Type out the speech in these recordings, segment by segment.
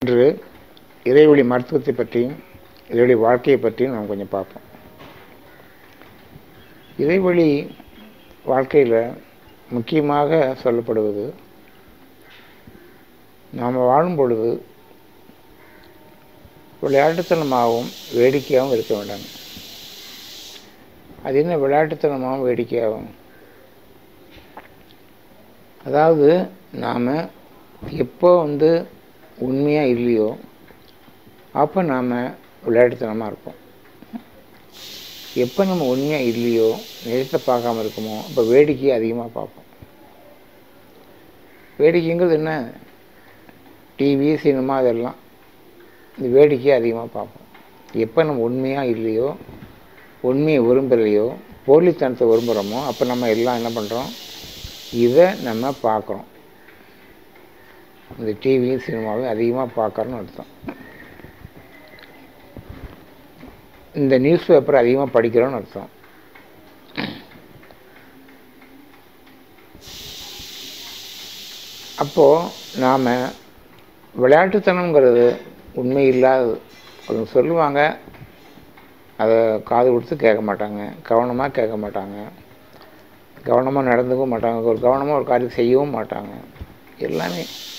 இன்று இறைவழி மருத்துவத்தை பற்றியும் இறைவழி வாழ்க்கையை பற்றியும் நாம் கொஞ்சம் பார்ப்போம் இறைவழி வாழ்க்கையில் முக்கியமாக சொல்லப்படுவது நாம் வாழும் பொழுது விளையாட்டுத்தனமாகவும் வேடிக்கையாகவும் இருக்க வேண்டாம் அது என்ன விளையாட்டுத்தனமாகவும் வேடிக்கையாகவும் அதாவது நாம் எப்போ வந்து உண்மையாக இல்லையோ அப்போ நாம் விளையாட்டுத்தனமாக இருப்போம் எப்போ நம்ம உண்மையாக இல்லையோ நிஜத்தை பார்க்காம இருக்கோமோ அப்போ வேடிக்கையை அதிகமாக பார்ப்போம் வேடிக்கைங்கிறது என்ன டிவி சினிமா இதெல்லாம் இந்த வேடிக்கையை அதிகமாக பார்ப்போம் எப்போ நம்ம உண்மையாக இல்லையோ உண்மையை விரும்பலையோ போலித்தனத்தை விரும்புகிறோமோ அப்போ நம்ம எல்லாம் என்ன பண்ணுறோம் இதை நம்ம பார்க்குறோம் இந்த டிவியும் சினிமாவையும் அதிகமாக பார்க்குறோன்னு அர்த்தம் இந்த நியூஸ் பேப்பர் அதிகமாக படிக்கிறோன்னு அர்த்தம் அப்போது நாம் விளையாட்டுத்தனங்கிறது உண்மை இல்லாதது அவங்க சொல்லுவாங்க அதை காது கொடுத்து கேட்க மாட்டாங்க கவனமாக கேட்க மாட்டாங்க கவனமாக நடந்துக்கவும் மாட்டாங்க ஒரு கவனமாக ஒரு காரியம் செய்யவும் மாட்டாங்க எல்லாமே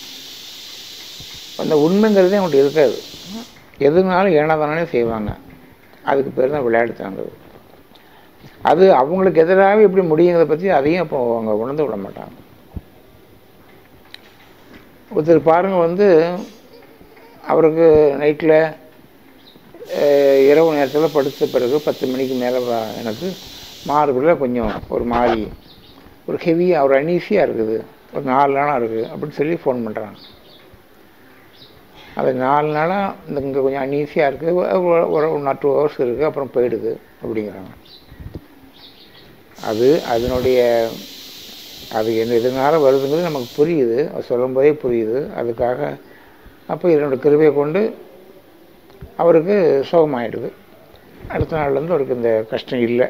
அந்த உண்மைங்கிறதே அவங்கள்ட்ட இருக்காது எதுனாலும் ஏனாதானே செய்வாங்க அதுக்கு பேர் தான் விளையாட்டுத்தாங்கிறது அது அவங்களுக்கு எதிராக எப்படி முடியுங்கிறத பற்றி அதையும் இப்போ அவங்க உணர்ந்து விட மாட்டாங்க ஒருத்தர் பாருங்கள் வந்து அவருக்கு நைட்டில் இரவு நேரத்தில் படுத்த பிறகு பத்து மணிக்கு மேலே எனக்கு மார்பில் கொஞ்சம் ஒரு மாதிரி ஒரு ஹெவியாக ஒரு அனீஸியாக இருக்குது ஒரு நாலு நாளாக இருக்குது அப்படின்னு சொல்லி ஃபோன் பண்ணுறாங்க அது நாலு நாளாக இந்த இங்கே கொஞ்சம் அன்ஈஸியாக இருக்குது ஒரு ஒன் ஆர் டூ ஹவர்ஸ் இருக்குது அப்புறம் போயிடுது அப்படிங்கிறாங்க அது அதனுடைய அது என்ன எதனால வருதுங்கிறது நமக்கு புரியுது அது சொல்லும்போதே புரியுது அதுக்காக அப்போ இதனோட கிருபையை கொண்டு அவருக்கு சோகமாயிடுது அடுத்த நாள்லேருந்து அவருக்கு இந்த கஷ்டம் இல்லை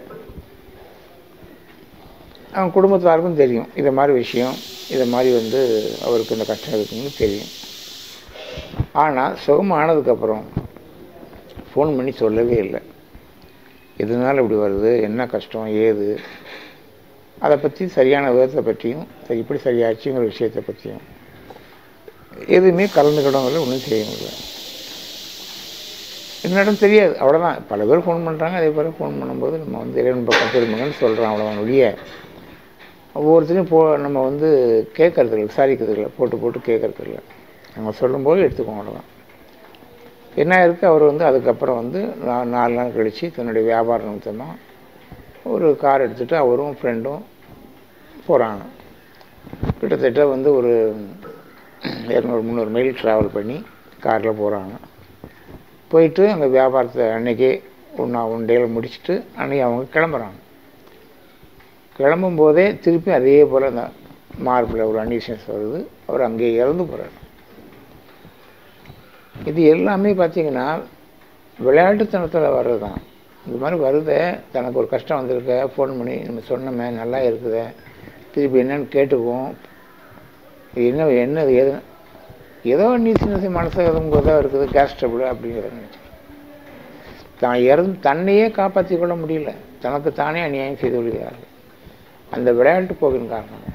அவன் குடும்பத்தாருக்கும் தெரியும் இதை மாதிரி விஷயம் இதை மாதிரி வந்து அவருக்கு இந்த கஷ்டம் இருக்குன்னு தெரியும் ஆனால் சுகமானதுக்கப்புறம் ஃபோன் பண்ணி சொல்லவே இல்லை எதனால இப்படி வருது என்ன கஷ்டம் ஏது அதை பற்றி சரியான விதத்தை பற்றியும் சரி இப்படி சரியாச்சுங்கிற விஷயத்தை பற்றியும் எதுவுமே கலந்துக்கிடவங்கள ஒன்றும் செய்ய முடியல என்னிடம் தெரியாது அவ்வளோதான் பல பேர் ஃபோன் பண்ணுறாங்க அதே போல் ஃபோன் பண்ணும்போது நம்ம வந்து இறைவன் பக்கம் திரும்புங்கன்னு சொல்கிறோம் அவ்வளோதான் ஒழிய ஒவ்வொருத்தரையும் போ நம்ம வந்து கேட்கறதில்ல விசாரிக்கிறதில்ல போட்டு போட்டு கேட்கறதில்ல அவங்க சொல்லும்போது எடுத்துக்கோங்க அவ்வளோதான் என்ன இருக்குது அவர் வந்து அதுக்கப்புறம் வந்து நான் நாலு நாள் கழித்து தன்னுடைய வியாபார நிமித்தமாக ஒரு கார் எடுத்துகிட்டு அவரும் ஃப்ரெண்டும் போகிறாங்க கிட்டத்தட்ட வந்து ஒரு இரநூறு முந்நூறு மைல் ட்ராவல் பண்ணி காரில் போகிறாங்க போயிட்டு அங்கே வியாபாரத்தை அன்றைக்கே ஒன்றா ஒன் டேயில் முடிச்சுட்டு அன்றைக்கி அவங்க கிளம்புறாங்க கிளம்பும் போதே திருப்பி அதே போல் அந்த மார்பில் ஒரு அன்னிஷன்ஸ் வருது அவர் அங்கேயே இறந்து போகிறார் இது எல்லாமே பார்த்தீங்கன்னா விளையாட்டுத்தனத்தில் வர்றது தான் இந்த மாதிரி வருதே தனக்கு ஒரு கஷ்டம் வந்திருக்க ஃபோன் பண்ணி நம்ம சொன்னோமே நல்லா இருக்குதே திருப்பி என்னன்னு கேட்டுக்குவோம் என்ன என்ன எது ஏதோ நீ சின்ன சின்ன மனசு எதுவும் தான் இருக்குது கேஸ் ட்ரபிள் அப்படிங்கிறத நினச்சி தான் இறந்து தன்னையே காப்பாற்றி கொள்ள முடியல தனக்கு தானே அநியாயம் செய்து கொள்கிறார்கள் அந்த விளையாட்டு போகின் காரணம்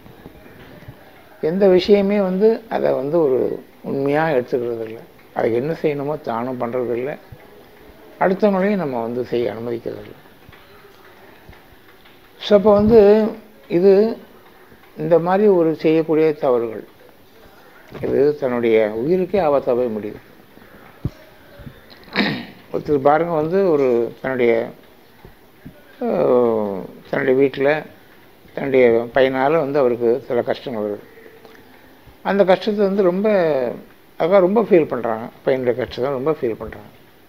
எந்த விஷயமே வந்து அதை வந்து ஒரு உண்மையாக எடுத்துக்கிறது இல்லை அதுக்கு என்ன செய்யணுமோ தானும் பண்ணுறது இல்லை அடுத்தவங்களையும் நம்ம வந்து செய்ய அனுமதிக்கிறது இல்லை ஸோ அப்போ வந்து இது இந்த மாதிரி ஒரு செய்யக்கூடிய தவறுகள் இது தன்னுடைய உயிருக்கே ஆபத்தாக போய் முடியுது ஒருத்தர் பாருங்கள் வந்து ஒரு தன்னுடைய தன்னுடைய வீட்டில் தன்னுடைய பையனால் வந்து அவருக்கு சில கஷ்டங்கள் வருது அந்த கஷ்டத்தை வந்து ரொம்ப அதுக்காக ரொம்ப ஃபீல் பண்ணுறாங்க பையனுடைய கஷ்டத்தை ரொம்ப ஃபீல் பண்ணுறாங்க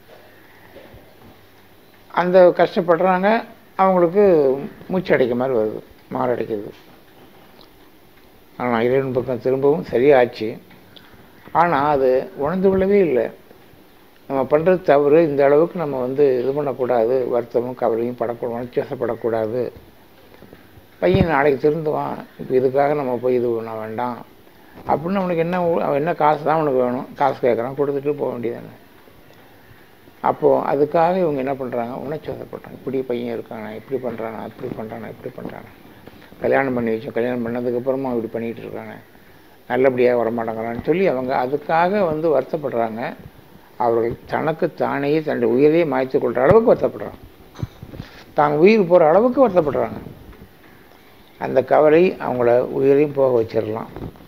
அந்த கஷ்டப்படுறாங்க அவங்களுக்கு மூச்சு அடைக்க மாதிரி வருது மாரடைக்குது ஆனால் இறைவன் பக்கம் திரும்பவும் சரியாச்சு ஆனால் அது உணர்ந்து கொள்ளவே இல்லை நம்ம பண்ணுறது தவறு இந்த அளவுக்கு நம்ம வந்து இது பண்ணக்கூடாது வருத்தமும் கவலையும் படக்கூடாது உணர்ச்சிவசப்படக்கூடாது பையன் நாளைக்கு திருந்துவான் இப்போ இதுக்காக நம்ம போய் இது பண்ண வேண்டாம் அப்படின்னு அவனுக்கு என்ன ஊ- அவன் என்ன காசு தான் அவனுக்கு வேணும் காசு கேட்குறான் கொடுத்துட்டு போக வேண்டியதானே அப்போது அதுக்காக இவங்க என்ன பண்ணுறாங்க உணர்ச்சி வசப்படுறாங்க இப்படி பையன் இருக்கானா இப்படி பண்ணுறானா இப்படி பண்ணுறானா இப்படி பண்ணுறானா கல்யாணம் பண்ணி வச்சோம் கல்யாணம் பண்ணதுக்கப்புறமா இப்படி பண்ணிகிட்டு இருக்கானே நல்லபடியாக வரமாட்டேங்கிறான்னு சொல்லி அவங்க அதுக்காக வந்து வருத்தப்படுறாங்க அவர்கள் தனக்கு தானே தன்னுடைய உயிரையே மாய்த்து கொள்கிற அளவுக்கு வருத்தப்படுறாங்க தான் உயிர் போகிற அளவுக்கு வருத்தப்படுறாங்க அந்த கவலை அவங்கள உயிரையும் போக வச்சிடலாம்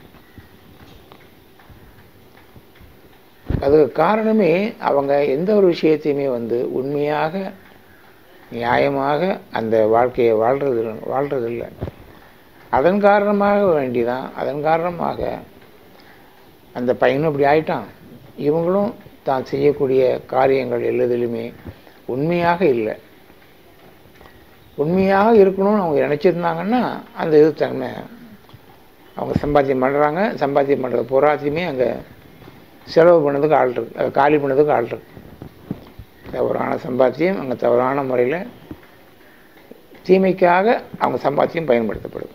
அதுக்கு காரணமே அவங்க எந்த ஒரு விஷயத்தையுமே வந்து உண்மையாக நியாயமாக அந்த வாழ்க்கையை வாழ்றது வாழ்றது இல்லை அதன் காரணமாக வேண்டிதான் அதன் காரணமாக அந்த பையனும் இப்படி ஆயிட்டான் இவங்களும் தான் செய்யக்கூடிய காரியங்கள் எல்லாத்திலுமே உண்மையாக இல்லை உண்மையாக இருக்கணும்னு அவங்க நினச்சிருந்தாங்கன்னா அந்த இது தன்மை அவங்க சம்பாத்தியம் பண்ணுறாங்க சம்பாத்தியம் பண்ணுறது பூராத்தையுமே அங்கே செலவு பண்ணதுக்கு ஆள் இருக்கு அதை காலி பண்ணதுக்கு ஆள் இருக்கு தவறான சம்பாத்தியம் அங்கே தவறான முறையில் தீமைக்காக அவங்க சம்பாத்தியம் பயன்படுத்தப்படுது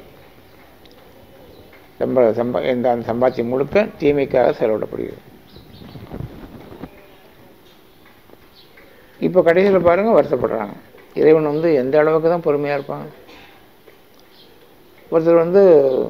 சம்ப சம்பா இந்த அந்த சம்பாத்தியம் முழுக்க தீமைக்காக செலவிடப்படுகிறது இப்போ கடைசியில் பாருங்கள் வருத்தப்படுறாங்க இறைவன் வந்து எந்த அளவுக்கு தான் பொறுமையாக இருப்பான் ஒருத்தர் வந்து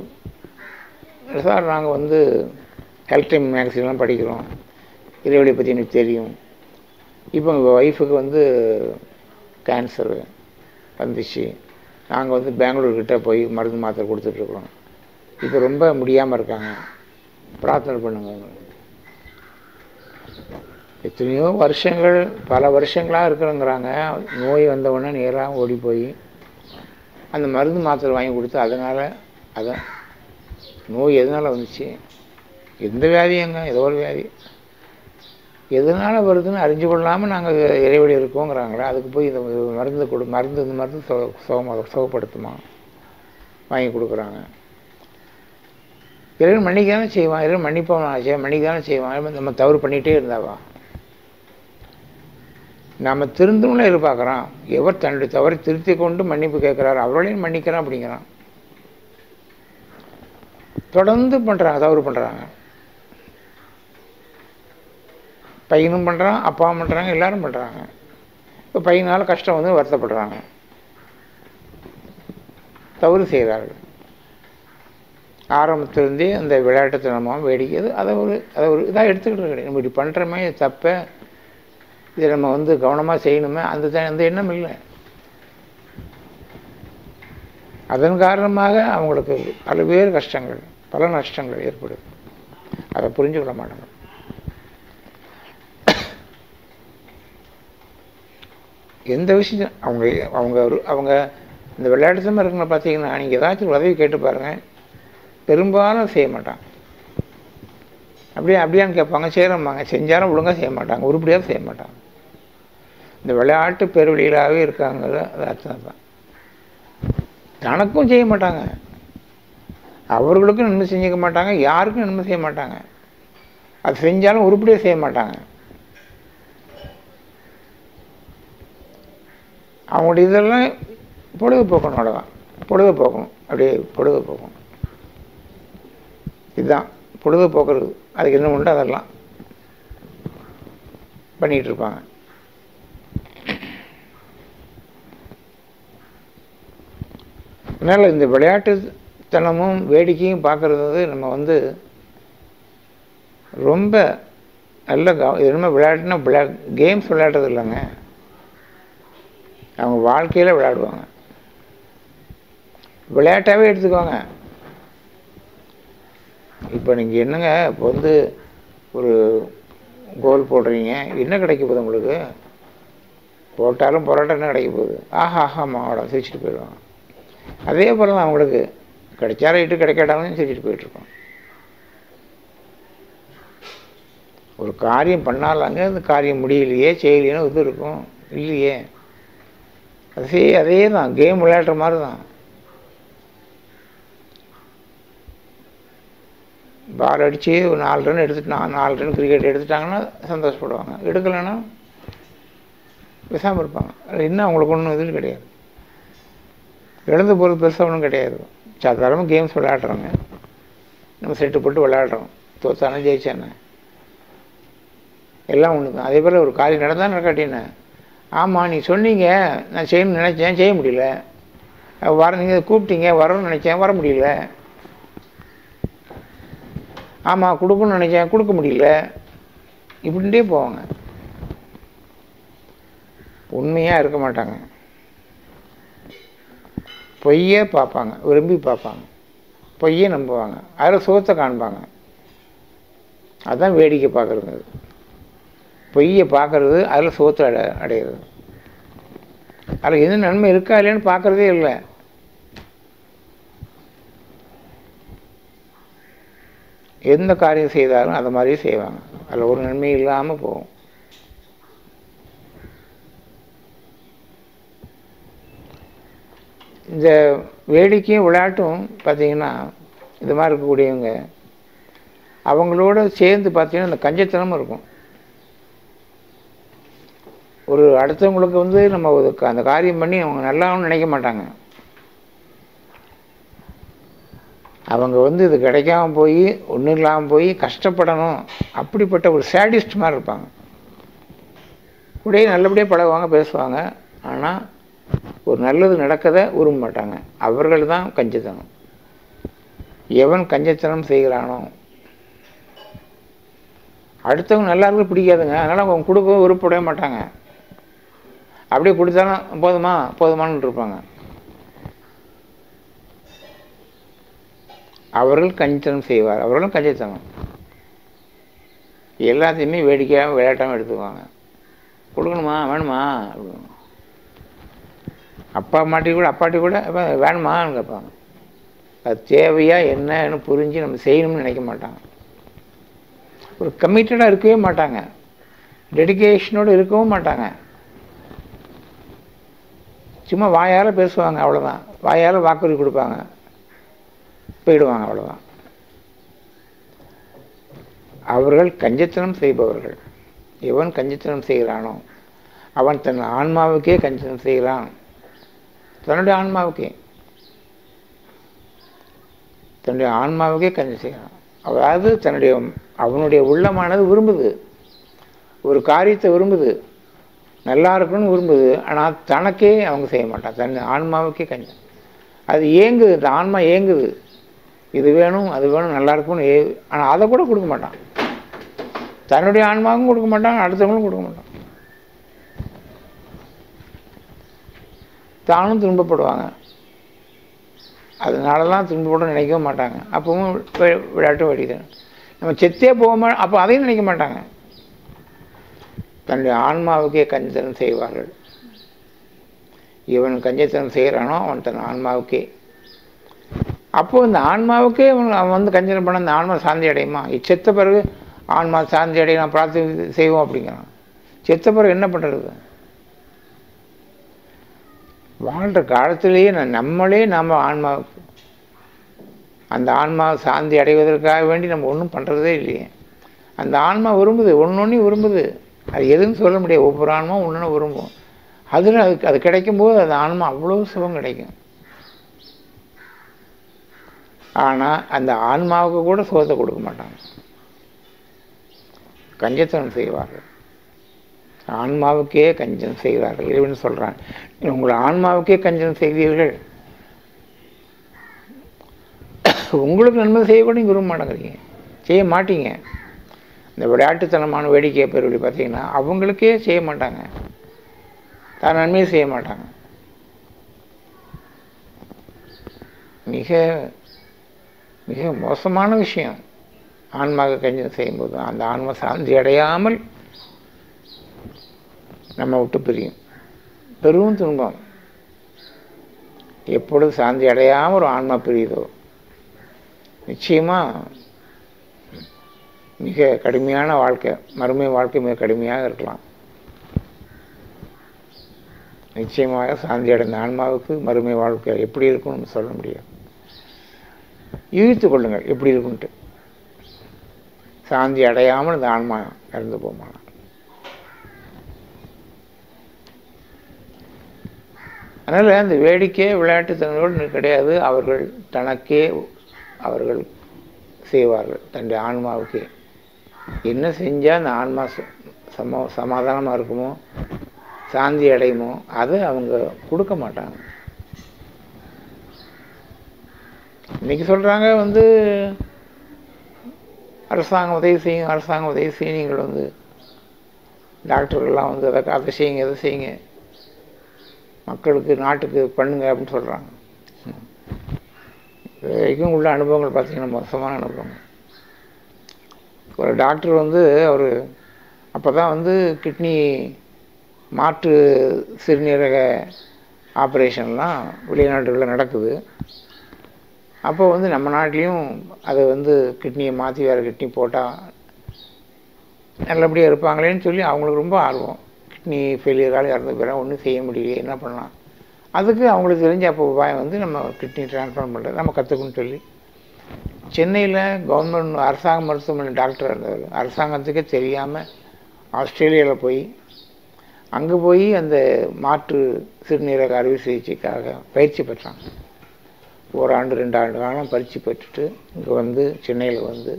சார் நாங்கள் வந்து ஹெல்த் டைம் மேக்சின்லாம் படிக்கிறோம் இறைவனை பற்றி எனக்கு தெரியும் இப்போ எங்கள் ஒய்ஃபுக்கு வந்து கேன்சரு வந்துச்சு நாங்கள் வந்து பெங்களூர் கிட்ட போய் மருந்து மாத்திரை கொடுத்துட்ருக்குறோம் இப்போ ரொம்ப முடியாமல் இருக்காங்க பிரார்த்தனை பண்ணுங்க எத்தனையோ வருஷங்கள் பல வருஷங்களாக இருக்கிறோங்கிறாங்க நோய் வந்தவுடனே நேராக ஓடி போய் அந்த மருந்து மாத்திரை வாங்கி கொடுத்து அதனால் அதை நோய் எதனால் வந்துச்சு எந்த வியாதியங்க ஏதோ ஒரு வியாதி எதனால் வருதுன்னு அறிஞ்சு கொள்ளாமல் நாங்கள் இறைவழி இருக்கோங்கிறாங்களே அதுக்கு போய் இந்த மருந்து கொடு மருந்து இந்த மருந்து சுக சுகமாக சுகப்படுத்துமா வாங்கி கொடுக்குறாங்க இறைவன் மன்னிக்க தானே செய்வான் இறைவன் மன்னிப்பவன் ஆச்சே மன்னிக்க தானே செய்வான் நம்ம தவறு பண்ணிகிட்டே இருந்தாவா நாம் திருந்தணும்னு எதிர்பார்க்குறான் எவர் தன்னுடைய தவறை திருத்தி கொண்டு மன்னிப்பு கேட்குறாரு அவர்களையும் மன்னிக்கிறான் அப்படிங்கிறான் தொடர்ந்து பண்ணுறாங்க தவறு பண்ணுறாங்க பையனும் பண்ணுறான் அப்பாவும் பண்ணுறாங்க எல்லாரும் பண்ணுறாங்க இப்போ பையனால் கஷ்டம் வந்து வருத்தப்படுறாங்க தவறு செய்கிறார்கள் ஆரம்பத்திலேருந்தே அந்த விளையாட்டுத்தனமாக வேடிக்கை அதை ஒரு அதை ஒரு இதாக எடுத்துக்கிட்டு கிடையாது நம்ம இப்படி பண்ணுறோமே இது தப்பை இதை நம்ம வந்து கவனமாக செய்யணுமே அந்த த- அந்த எண்ணம் இல்லை அதன் காரணமாக அவங்களுக்கு பல்வேறு கஷ்டங்கள் பல நஷ்டங்கள் ஏற்படுது அதை புரிஞ்சுக்கிட மாட்டாங்க எந்த விஷயம் அவங்க அவங்க ஒரு- அவங்க இந்த விளையாட்டுத்தனமாக இருக்குங்க பார்த்தீங்கன்னா நீங்கள் ஏதாச்சும் உதவி கேட்டு பாருங்கள் பெரும்பாலும் செய்ய மாட்டாங்க அப்படியே அப்படியான்னு கேட்பாங்க செய்கிறோம்பாங்க செஞ்சாலும் ஒழுங்காக செய்ய மாட்டாங்க உருப்படியாக செய்ய மாட்டாங்க இந்த விளையாட்டு பெருவழிகளாகவே இருக்காங்க அது அர்த்தம் தான் தனக்கும் செய்ய மாட்டாங்க அவர்களுக்கும் நன்மை செஞ்சுக்க மாட்டாங்க யாருக்கும் நன்மை செய்ய மாட்டாங்க அது செஞ்சாலும் உருப்படியாக செய்ய மாட்டாங்க அவங்களுடைய இதெல்லாம் பொழுதுபோக்கணும் அவ்வளோதான் பொழுதுபோக்கணும் அப்படியே பொழுதுபோக்கணும் இதுதான் பொழுதுபோக்குறது அதுக்கு என்ன உண்டு அதெல்லாம் பண்ணிகிட்டு இருப்பாங்க அதனால் இந்த விளையாட்டுத்தனமும் வேடிக்கையும் பார்க்குறது வந்து நம்ம வந்து ரொம்ப நல்ல கவ இது என்ன விளையாட்டுனா விளையா கேம்ஸ் விளையாடுறது இல்லைங்க அவங்க வாழ்க்கையில் விளையாடுவாங்க விளையாட்டாகவே எடுத்துக்குவாங்க இப்போ நீங்கள் என்னங்க இப்போ வந்து ஒரு கோல் போடுறீங்க என்ன கிடைக்க போகுது உங்களுக்கு போட்டாலும் பரோட்டா என்ன கிடைக்க போகுது ஆஹா ஆஹா மாவடம் சிரிச்சிட்டு போயிடுவாங்க அதே போல் தான் அவங்களுக்கு கிடைச்சா ரைட்டு கிடைக்காட்டாலும் சிரிச்சிட்டு போயிட்டுருக்கோம் ஒரு காரியம் பண்ணாலாங்க அந்த காரியம் முடியலையே செய்யலையேன்னு இது இருக்கும் இல்லையே அதே அதே தான் கேம் விளையாடுற மாதிரி தான் பால் அடித்து ஒரு நாலு ரன் எடுத்துட்டு நான் நாலு ரன் கிரிக்கெட் எடுத்துட்டாங்கன்னா சந்தோஷப்படுவாங்க எடுக்கலைன்னா பேசாமல் இருப்பாங்க அது இன்னும் அவங்களுக்கு ஒன்றும் இது கிடையாது இழந்து போகிறது பெருசாக ஒன்றும் கிடையாது சாதாரணமாக கேம்ஸ் விளையாடுறாங்க நம்ம செட்டு போட்டு விளையாடுறோம் தோத்தானே ஜெயிச்சானே எல்லாம் ஒன்று தான் அதே போல் ஒரு காரியம் நடந்தால் நடக்காட்டினேன் ஆமாம் நீ சொன்னீங்க நான் செய்யணும்னு நினச்சேன் செய்ய முடியல அஹ் வர நீங்கள் கூப்பிட்டீங்க வரணும்னு நினச்சேன் வர முடியல ஆமாம் கொடுக்கணும்னு நினச்சேன் கொடுக்க முடியல இப்படின்ட்டே போவாங்க உண்மையாக இருக்க மாட்டாங்க பொய்யே பார்ப்பாங்க விரும்பி பார்ப்பாங்க பொய்யே நம்புவாங்க அதில் சுகத்தை காண்பாங்க அதுதான் வேடிக்கை பார்க்குறது அது பொய்யை பார்க்கறது அதில் சுகத்தை அடை அடையிறது அதில் எது நன்மை இருக்கா இல்லைன்னு பார்க்குறதே இல்லை எந்த காரியம் செய்தாலும் அதை மாதிரியே செய்வாங்க அதில் ஒரு நன்மை இல்லாமல் போகும் இந்த வேடிக்கையும் விளையாட்டும் பார்த்தீங்கன்னா இது மாதிரி இருக்கக்கூடியவங்க அவங்களோட சேர்ந்து பார்த்தீங்கன்னா இந்த கஞ்சத்தனமும் இருக்கும் ஒரு அடுத்தவங்களுக்கு வந்து நம்ம ஒரு க- அந்த காரியம் பண்ணி அவங்க நல்லாவும் நினைக்க மாட்டாங்க அவங்க வந்து இது கிடைக்காம போய் ஒன்றும் இல்லாமல் போய் கஷ்டப்படணும் அப்படிப்பட்ட ஒரு சேடிஸ்ட் மாதிரி இருப்பாங்க கூடயே நல்லபடியாக பழகுவாங்க பேசுவாங்க ஆனால் ஒரு நல்லது நடக்கதை விரும்ப மாட்டாங்க அவர்கள் தான் கஞ்சத்தனம் எவன் கஞ்சத்தனம் செய்கிறானோ அடுத்தவங்க நல்லா இருக்கு பிடிக்காதுங்க அதனால் அவங்க கொடுக்க விருப்பப்படவே மாட்டாங்க அப்படியே கொடுத்தாலும் போதுமா போதுமான்னு இருப்பாங்க அவர்கள் கஞ்சத்தனம் செய்வார் அவர்களும் கஞ்சத்தனம் எல்லாத்தையுமே வேடிக்கையாக விளையாட்டாமல் எடுத்துக்குவாங்க கொடுக்கணுமா வேணுமா அப்படின்னு அப்பா அம்மாட்டி கூட அப்பாட்டி கூட "அப்பா, வேணுமான்னு கேட்பாங்க அது தேவையா என்னன்னு புரிஞ்சு நம்ம செய்யணும்னு நினைக்க மாட்டாங்க ஒரு கமிட்டடாக இருக்கவே மாட்டாங்க டெடிகேஷனோடு இருக்கவும் மாட்டாங்க சும்மா வாயால் பேசுவாங்க அவ்வளோதான் வாயால் வாக்குறுதி கொடுப்பாங்க போயிடுவாங்க அவ்வளோதான் அவர்கள் கஞ்சத்தனம் செய்பவர்கள் எவன் கஞ்சத்தனம் செய்கிறானோ அவன் தன் ஆன்மாவுக்கே கஞ்சத்தனம் செய்கிறான் தன்னுடைய ஆன்மாவுக்கே தன்னுடைய ஆன்மாவுக்கே கஞ்சம் செய்கிறான் அதாவது தன்னுடைய அவனுடைய உள்ளமானது விரும்புது ஒரு காரியத்தை விரும்புது நல்லா இருக்கணும்னு விரும்புது ஆனால் தனக்கே அவங்க செய்ய மாட்டான் தன் ஆன்மாவுக்கே கஞ்சம் அது ஏங்குது இந்த ஆன்மா ஏங்குது இது வேணும் அது வேணும் நல்லா இருக்கணும் ஏ ஆனால் அதை கூட கொடுக்க மாட்டான் தன்னுடைய ஆன்மாவுக்கும் கொடுக்க மாட்டான் அடுத்தவங்களும் கொடுக்க மாட்டான் தானும் துன்பப்படுவாங்க அதனால தான் துன்பப்பட நினைக்கவும் மாட்டாங்க அப்பவும் வி- விளையாட்டு வடிதான் நம்ம செத்தே போக மா அப்போ அதையும் நினைக்க மாட்டாங்க தன்னுடைய ஆன்மாவுக்கே கஞ்சத்தனம் செய்வார்கள் இவன் கஞ்சத்தனம் செய்கிறானோ அவன் தன் ஆன்மாவுக்கே அப்போ இந்த ஆன்மாவுக்கே அவன் அவன் வந்து கஞ்சனம் பண்ண அந்த ஆன்மா சாந்தி அடையுமா செத்த பிறகு ஆன்மா சாந்தி அடைய நான் பிரார்த்தனை செய்வோம் அப்படிங்கிறான் செத்த பிறகு என்ன பண்ணுறது வாழ்கிற காலத்திலேயே நான் நம்மளே நாம் ஆன்மாவுக்கு அந்த ஆன்மா சாந்தி அடைவதற்காக வேண்டி நம்ம ஒன்றும் பண்ணுறதே இல்லையே அந்த ஆன்மா விரும்புது ஒன்று விரும்புது அது எதுன்னு சொல்ல முடியாது ஒவ்வொரு ஆன்மா ஒன்று விரும்பும் அதில் அதுக்கு அது கிடைக்கும்போது அந்த ஆன்மா அவ்வளோ சுகம் கிடைக்கும் ஆனால் அந்த ஆன்மாவுக்கு கூட சுகத்தை கொடுக்க மாட்டாங்க கஞ்சத்தனம் செய்வார்கள் ஆன்மாவுக்கே கஞ்சனம் செய்கிறார்கள் இறைவன் சொல்கிறான் உங்கள் ஆன்மாவுக்கே கஞ்சனம் செய்தீர்கள் உங்களுக்கு நன்மை செய்ய கூட நீங்கள் விரும்ப மாட்டேங்கிறீங்க செய்ய மாட்டீங்க இந்த விளையாட்டுத்தனமான வேடிக்கை பெருவழி பார்த்தீங்கன்னா அவங்களுக்கே செய்ய மாட்டாங்க தான் நன்மையை செய்ய மாட்டாங்க மிக மிக மோசமான விஷயம் ஆன்மாக கஞ்சனம் செய்யும்போது அந்த ஆன்மா சாந்தி அடையாமல் நம்ம விட்டு பிரியும் பெரும் துன்பம் எப்பொழுது சாந்தி அடையாமல் ஒரு ஆன்மா பிரியுதோ நிச்சயமாக மிக கடுமையான வாழ்க்கை மறுமை வாழ்க்கை மிக கடுமையாக இருக்கலாம் நிச்சயமாக சாந்தி அடைந்த ஆன்மாவுக்கு மறுமை வாழ்க்கை எப்படி இருக்கும்னு சொல்ல முடியாது யூகித்து கொள்ளுங்கள் எப்படி இருக்குன்ட்டு சாந்தி அடையாமல் இந்த ஆன்மா இறந்து போமான அதனால் அந்த வேடிக்கை விளையாட்டுத்தனோடு கிடையாது அவர்கள் தனக்கே அவர்கள் செய்வார்கள் தன்னுடைய ஆன்மாவுக்கு என்ன செஞ்சால் அந்த ஆன்மா ச- சம சமாதானமாக இருக்குமோ சாந்தி அடையுமோ அதை அவங்க கொடுக்க மாட்டாங்க இன்னைக்கு சொல்கிறாங்க வந்து அரசாங்கம் உதவி செய்யும் அரசாங்கம் உதவி செய்யும் நீங்கள் வந்து டாக்டர்கள்லாம் வந்து அதை அதை செய்யுங்க இதை செய்யுங்க மக்களுக்கு நாட்டுக்கு பண்ணுங்க அப்படின்னு சொல்கிறாங்க இது வரைக்கும் உள்ள அனுபவங்கள் பார்த்தீங்கன்னா மோசமான அனுபவங்கள் ஒரு டாக்டர் வந்து அவர் அப்போ தான் வந்து கிட்னி மாற்று சிறுநீரக ஆப்ரேஷன்லாம் வெளிநாடுகளில் நடக்குது அப்போ வந்து நம்ம நாட்டிலையும் அதை வந்து கிட்னியை மாற்றி வேறு கிட்னி போட்டால் நல்லபடியாக இருப்பாங்களேன்னு சொல்லி அவங்களுக்கு ரொம்ப ஆர்வம் கிட்னி ஃபெயிலியரால் இறந்து போயிடா ஒன்றும் செய்ய முடியலையே என்ன பண்ணலாம் அதுக்கு அவங்களுக்கு தெரிஞ்ச அப்போ உபாயம் வந்து நம்ம கிட்னி ட்ரான்ஸ்ஃபர் பண்ணுறது நம்ம கற்றுக்கணும்னு சொல்லி சென்னையில் கவர்மெண்ட் அரசாங்க மருத்துவமனை டாக்டர் இருந்தவர் அரசாங்கத்துக்கே தெரியாமல் ஆஸ்திரேலியாவில் போய் அங்கே போய் அந்த மாற்று சிறுநீரக அறுவை சிகிச்சைக்காக பயிற்சி பெற்றாங்க ஓராண்டு ரெண்டு ஆண்டு காலம் பயிற்சி பெற்றுட்டு இங்கே வந்து சென்னையில் வந்து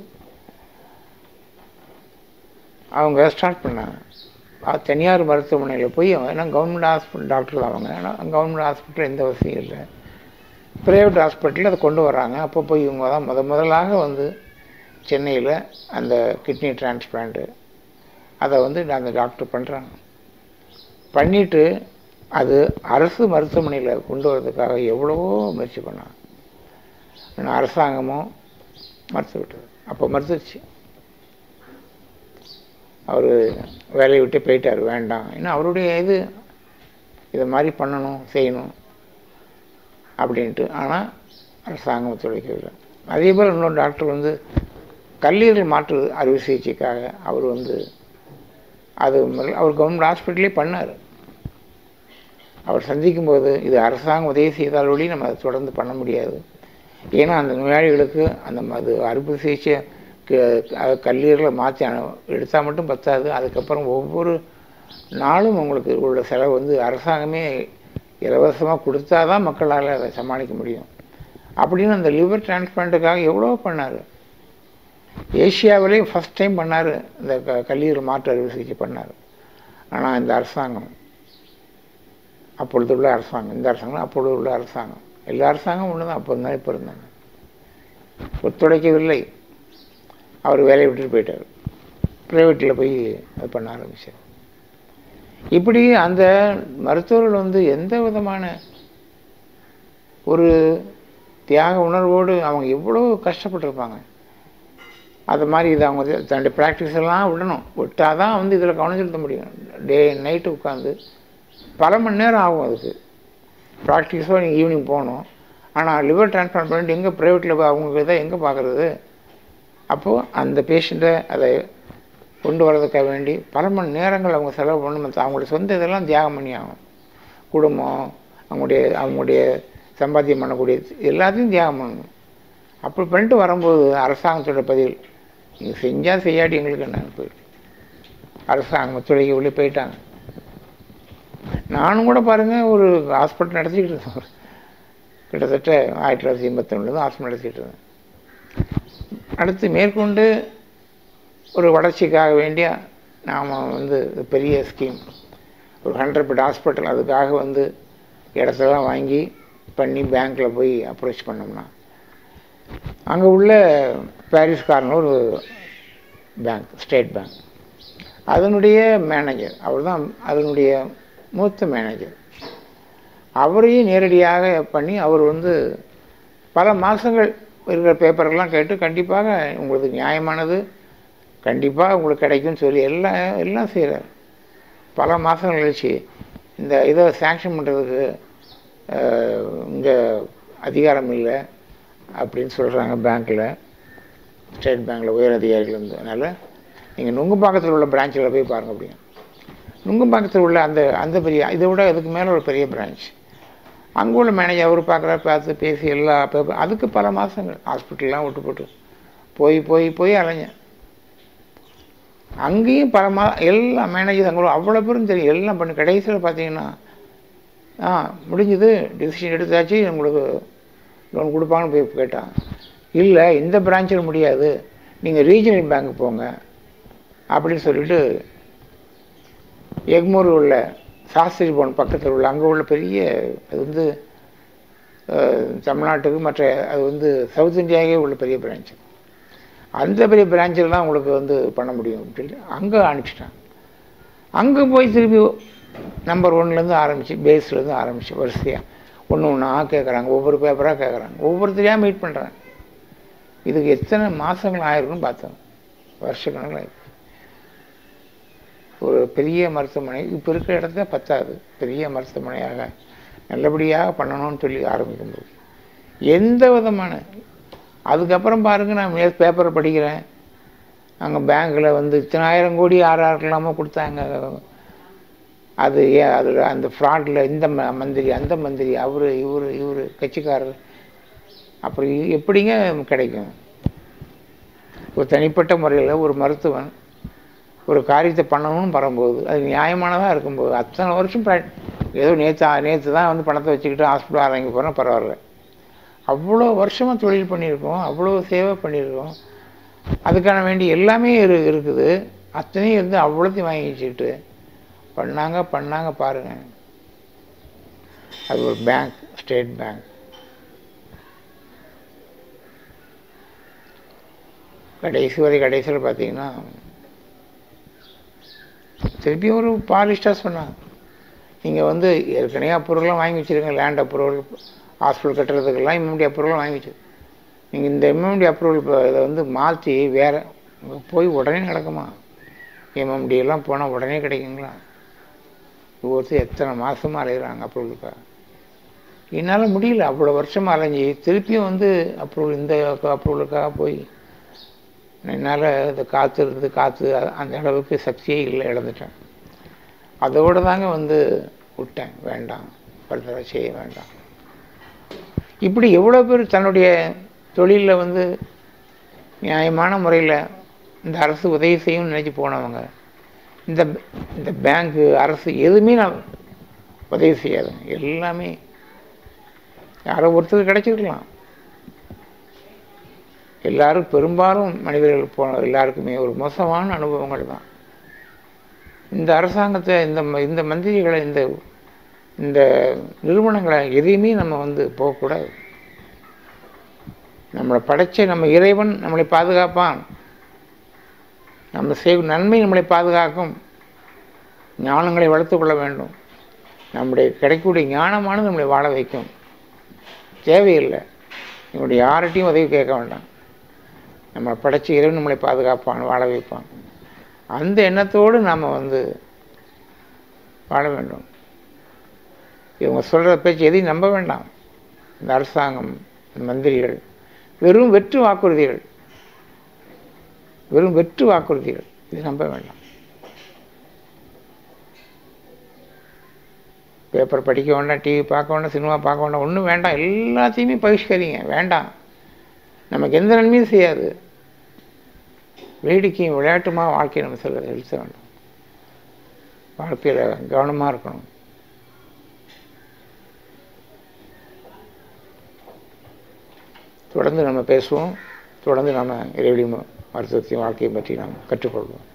அவங்க ஸ்டார்ட் பண்ணாங்க அஹ் தனியார் மருத்துவமனையில் போய் அவங்க ஏன்னா கவர்மெண்ட் ஹாஸ்பிட்டல் டாக்டர் தான் அவங்க ஏன்னா கவர்மெண்ட் ஹாஸ்பிட்டல் எந்த வசதியும் இல்லை ப்ரைவேட் ஹாஸ்பிட்டலில் அதை கொண்டு வராங்க அப்போ போய் இவங்க தான் முத முதலாக வந்து சென்னையில் அந்த கிட்னி டிரான்ஸ்பிளான்ட்டு அதை வந்து அந்த டாக்டர் பண்ணுறாங்க பண்ணிவிட்டு அது அரசு மருத்துவமனையில் கொண்டு வரதுக்காக எவ்வளவோ முயற்சி பண்ணாங்க ஆனால் அரசாங்கமும் மறுத்து விட்டது அப்போ மறுத்துருச்சு அவர் வேலையை விட்டு போயிட்டார் வேண்டாம் ஏன்னா அவருடைய இது இதை மாதிரி பண்ணணும் செய்யணும் அப்படின்ட்டு ஆனால் அரசாங்கம் ஒத்துழைக்கவில்லை அதே போல் இன்னொரு டாக்டர் வந்து கல்லீரல் மாற்று அறுவை சிகிச்சைக்காக அவர் வந்து அது முதல்ல அவர் கவர்மெண்ட் ஹாஸ்பிட்டலே பண்ணார் அவர் சந்திக்கும் போது இது அரசாங்கம் உதவி செய்தால் ஒழி நம்ம அதை தொடர்ந்து பண்ண முடியாது ஏன்னா அந்த நோயாளிகளுக்கு அந்த அது அறுவை சிகிச்சை க- அது கல்லீரலை மாற்றி எடுத்தால் மட்டும் பத்தாது அதுக்கப்புறம் ஒவ்வொரு நாளும் உங்களுக்கு உள்ள செலவு வந்து அரசாங்கமே இலவசமாக கொடுத்தா தான் மக்களால் அதை சமாளிக்க முடியும் அப்படின்னு அந்த லிவர் டிரான்ஸ்பிளான்ட்டுக்காக எவ்வளோ பண்ணார் ஏஷியாவிலேயே ஃபஸ்ட் டைம் பண்ணார் இந்த க கல்லீரல் மாற்று அறுவை சிகிச்சை பண்ணார் ஆனால் இந்த அரசாங்கம் அப்பொழுது உள்ள அரசாங்கம் இந்த அரசாங்கம் அப்பொழுது உள்ள அரசாங்கம் எல்லா அரசாங்கம் ஒன்று தான் அப்போ இருந்தாலும் இப்போ இருந்தாங்க ஒத்துழைக்கவில்லை அவர் வேலையை விட்டுட்டு போயிட்டார் ப்ரைவேட்டில் போய் அது பண்ண ஆரம்பிச்சார் இப்படி அந்த மருத்துவர்கள் வந்து எந்த விதமான ஒரு தியாக உணர்வோடு அவங்க எவ்வளோ கஷ்டப்பட்டிருப்பாங்க அது மாதிரி இதை அவங்க வந்து தன்னுடைய ப்ராக்டிஸ் எல்லாம் விடணும் விட்டால் தான் வந்து இதில் கவனம் செலுத்த முடியும் டே நைட்டு உட்காந்து பல மணி நேரம் ஆகும் அதுக்கு ப்ராக்டிஸோ நீங்கள் ஈவினிங் போகணும் ஆனால் லிவர் டிரான்ஸ்பிளான்ட் பண்ணிட்டு எங்கே ப்ரைவேட்டில் அவங்களுக்கு தான் எங்கே பார்க்குறது அப்போது அந்த பேஷண்ட்டை அதை கொண்டு வரதுக்காக வேண்டி பல மணி நேரங்கள் அவங்க செலவு பண்ணணும் மத்த அவங்களுடைய சொந்த இதெல்லாம் தியாகம் பண்ணி ஆகணும் குடும்பம் அவங்களுடைய அவங்களுடைய சம்பாத்தியம் பண்ணக்கூடிய எல்லாத்தையும் தியாகம் பண்ணணும் அப்படி பண்ணிட்டு வரும்போது அரசாங்கத்தோட பதில் நீங்கள் செஞ்சால் செய்யாட்டி எங்களுக்கு என்ன போயிடும் அரசாங்கம் ஒத்துழைக்க உள்ளே போயிட்டாங்க நானும் கூட பாருங்கள் ஒரு ஹாஸ்பிட்டல் நடத்திக்கிட்டு இருந்தேன் கிட்டத்தட்ட ஆயிரத்தி தொள்ளாயிரத்தி எண்பத்தொன்னுல தான் ஹாஸ்பிட்டல் நடத்திக்கிட்டு இருந்தேன் அடுத்து மேற்கொண்டு ஒரு வளர்ச்சிக்காக வேண்டிய நாம் வந்து பெரிய ஸ்கீம் ஒரு ஹண்ட்ரட் பெட் ஹாஸ்பிட்டல் அதுக்காக வந்து இடத்தெல்லாம் வாங்கி பண்ணி பேங்க்கில் போய் அப்ரோச் பண்ணோம்னா அங்கே உள்ள பாரிஸ்காரன் ஒரு பேங்க் ஸ்டேட் பேங்க் அதனுடைய மேனேஜர் அவர் தான் அதனுடைய மூத்த மேனேஜர் அவரையும் நேரடியாக பண்ணி அவர் வந்து பல மாதங்கள் இருக்கிற பேப்பரெல்லாம் கேட்டு கண்டிப்பாக உங்களுக்கு நியாயமானது கண்டிப்பாக உங்களுக்கு கிடைக்கும்னு சொல்லி எல்லாம் எல்லாம் செய்கிறார் பல மாதங்கள் கழிச்சு இந்த இதை சேங்ஷன் பண்ணுறதுக்கு இங்கே அதிகாரம் இல்லை அப்படின்னு சொல்கிறாங்க பேங்க்கில் ஸ்டேட் பேங்க்கில் உயர் அதிகாரிகள் வந்து அதனால் நீங்கள் நுங்கம்பாக்கத்தில் உள்ள பிரான்ச்சில் போய் பாருங்கள் அப்படிங்க நுங்கம்பாக்கத்தில் உள்ள அந்த அந்த பெரிய இதை விட அதுக்கு மேலே ஒரு பெரிய பிரான்ச் அங்கே உள்ள மேனேஜர் அவர் பார்க்குறாரு பார்த்து பேசி எல்லா பேப்பர் அதுக்கு பல மாதங்கள் ஹாஸ்பிட்டல்லாம் விட்டு போட்டு போய் போய் போய் அலைஞ்சேன் அங்கேயும் பல மா எல்லா மேனேஜர் அங்கே அவ்வளோ பேரும் தெரியும் எல்லாம் பண்ணி கடைசியில் பார்த்தீங்கன்னா ஆ முடிஞ்சது டிசிஷன் எடுத்தாச்சு உங்களுக்கு லோன் கொடுப்பாங்கன்னு போய் கேட்டான் இல்லை இந்த பிரான்ச்சில் முடியாது நீங்கள் ரீஜனல் பேங்க் போங்க அப்படின்னு சொல்லிட்டு எக்மூர் உள்ள சாஸ்திரி பவன் பக்கத்தில் உள்ள அங்கே உள்ள பெரிய அது வந்து அஹ், தமிழ்நாட்டுக்கு மற்ற அது வந்து சவுத் இந்தியாவே உள்ள பெரிய பிரான்ச் அந்த பெரிய பிரான்ச்சில் தான் உங்களுக்கு வந்து பண்ண முடியும் அப்படின்னு அங்கே அனுப்பிச்சிட்டாங்க அங்கே போய் திருப்பி நம்பர் ஒன்லேருந்து ஆரம்பித்து பேஸ்லேருந்து ஆரம்பித்து வரிசையாக ஒன்று ஒன்றா கேட்குறாங்க ஒவ்வொரு பேப்பராக கேட்குறாங்க ஒவ்வொருத்தரையாக மீட் பண்ணுறாங்க இதுக்கு எத்தனை மாதங்கள் ஆயிருக்குன்னு பார்த்தோம் வருஷக்கணக்கில் ஆயிருக்கு. ஒரு பெரிய மருத்துவமனை இப்போ இருக்கிற இடத்துல பத்தாது பெரிய மருத்துவமனையாக நல்லபடியாக பண்ணணும்னு சொல்லி ஆரம்பிக்கும்போது எந்த விதமான அதுக்கப்புறம் பாருங்க நான் நேற்று பேப்பர் படிக்கிறேன் அங்கே பேங்க்கில் வந்து இத்தனை ஆயிரம் கோடி ஆறு ஆறுக்கலாமோ கொடுத்தாங்க அது ஏன் அதில் அந்த ஃப்ராடில் இந்த ம- மந்திரி அந்த மந்திரி அவர் இவர் இவர் கட்சிக்காரர் அப்புறம் இது எப்படிங்க கிடைக்கும் ஒரு தனிப்பட்ட முறையில் ஒரு மருத்துவன் ஒரு காரியத்தை பண்ணணும்னு வரும்போது அது நியாயமானதாக இருக்கும்போது அத்தனை வருஷம் ப்ரா- ஏதோ நேற்று நேற்று தான் வந்து பணத்தை வச்சுக்கிட்டு ஹாஸ்பிட்டல் ஆரம்பி போகிறோம் பரவாயில்ல அவ்வளோ வருஷமாக தொழில் பண்ணியிருக்கோம் அவ்வளோ சேவை பண்ணியிருக்கோம் அதுக்கான வேண்டிய எல்லாமே இரு இருக்குது அத்தனையும் இருந்து அவ்வளோத்தையும் வாங்கி வச்சுக்கிட்டு பண்ணாங்க பண்ணாங்க பாருங்க அது ஒரு பேங்க் ஸ்டேட் பேங்க் கடைசி வரை கடைசியில் பார்த்தீங்கன்னா திருப்பியும் ஒரு பாலிஷ்டாக சொன்னாங்க நீங்கள் வந்து ஏற்கனவே அப்ரூவலாம் வாங்கி வச்சுருங்க லேண்ட் அப்ரூவல் ஹாஸ்பிட்டல் கட்டுறதுக்கெல்லாம் இம்யூனிட்டி அப்ரூவல் வாங்கி வச்சு நீங்கள் இந்த இம்யூனிட்டி அப்ரூவல் இப்போ இதை வந்து மாற்றி வேறு போய் உடனே நடக்குமா MMD எல்லாம் போனால் உடனே கிடைக்குங்களா ஒவ்வொருத்தர் எத்தனை மாதமாக அலைகிறாங்க அப்ரூவலுக்காக என்னால் முடியல அவ்வளோ வருஷமாக அலைஞ்சி திருப்பியும் வந்து அப்ரூவல் இந்த அப்ரூவலுக்காக போய் என்னால் இதை காத்து இருந்து காத்து அ- அந்த அளவுக்கு சக்தியே இல்லை இழந்துட்டேன் அதோடு தாங்க வந்து விட்டேன் வேண்டாம் ஃபர்தராக செய்ய வேண்டாம் இப்படி எவ்வளோ பேர் தன்னுடைய தொழிலில் வந்து நியாயமான முறையில் இந்த அரசு உதவி செய்யும்னு நினச்சி போனவங்க இந்த இந்த பேங்க்கு அரசு எதுவுமே நான் உதவி செய்யாதுங்க எல்லாமே யாரோ ஒருத்தர் கிடைச்சிருக்கலாம் எல்லாரும் பெரும்பாலும் மனிதர்கள் போன எல்லாருக்குமே ஒரு மோசமான அனுபவங்கள் தான் இந்த அரசாங்கத்தை இந்த ம- இந்த மந்திரிகளை இந்த இந்த நிறுவனங்களை எதையுமே நம்ம வந்து போகக்கூடாது நம்மளை படைச்ச நம்ம இறைவன் நம்மளை பாதுகாப்பான் நம்ம செய் நன்மை நம்மளை பாதுகாக்கும் ஞானங்களை வளர்த்து கொள்ள வேண்டும் நம்முடைய கிடைக்கக்கூடிய ஞானமானது நம்மளை வாழ வைக்கும் தேவையில்லை நம்முடைய யார்கிட்டையும் உதவி கேட்க வேண்டாம் நம்மளை படைச்ச இறைவன் நம்மளை பாதுகாப்பான் வாழ வைப்பான் அந்த எண்ணத்தோடு நாம் வந்து வாழ வேண்டும் இவங்க சொல்கிற பேச்சு எதையும் நம்ப வேண்டாம் இந்த அரசாங்கம் இந்த மந்திரிகள் வெறும் வெற்று வாக்குறுதிகள் வெறும் வெற்று வாக்குறுதிகள் இது நம்ப வேண்டாம் பேப்பர் படிக்க வேண்டாம் டிவி பார்க்க வேண்டாம் சினிமா பார்க்க வேண்டாம் ஒன்றும் வேண்டாம் எல்லாத்தையுமே பகிஷ்கரிங்க வேண்டாம் நமக்கு எந்த நன்மையும் செய்யாது வேடிக்கையும் விளையாட்டுமா வாழ்க்கையை நம்ம செல்ல செலுத்த வேண்டும் வாழ்க்கையில் கவனமாக இருக்கணும் தொடர்ந்து நம்ம பேசுவோம் தொடர்ந்து நம்ம இறைவழி மருத்துவத்தையும் வாழ்க்கையை பற்றி நாம் கற்றுக்கொள்வோம்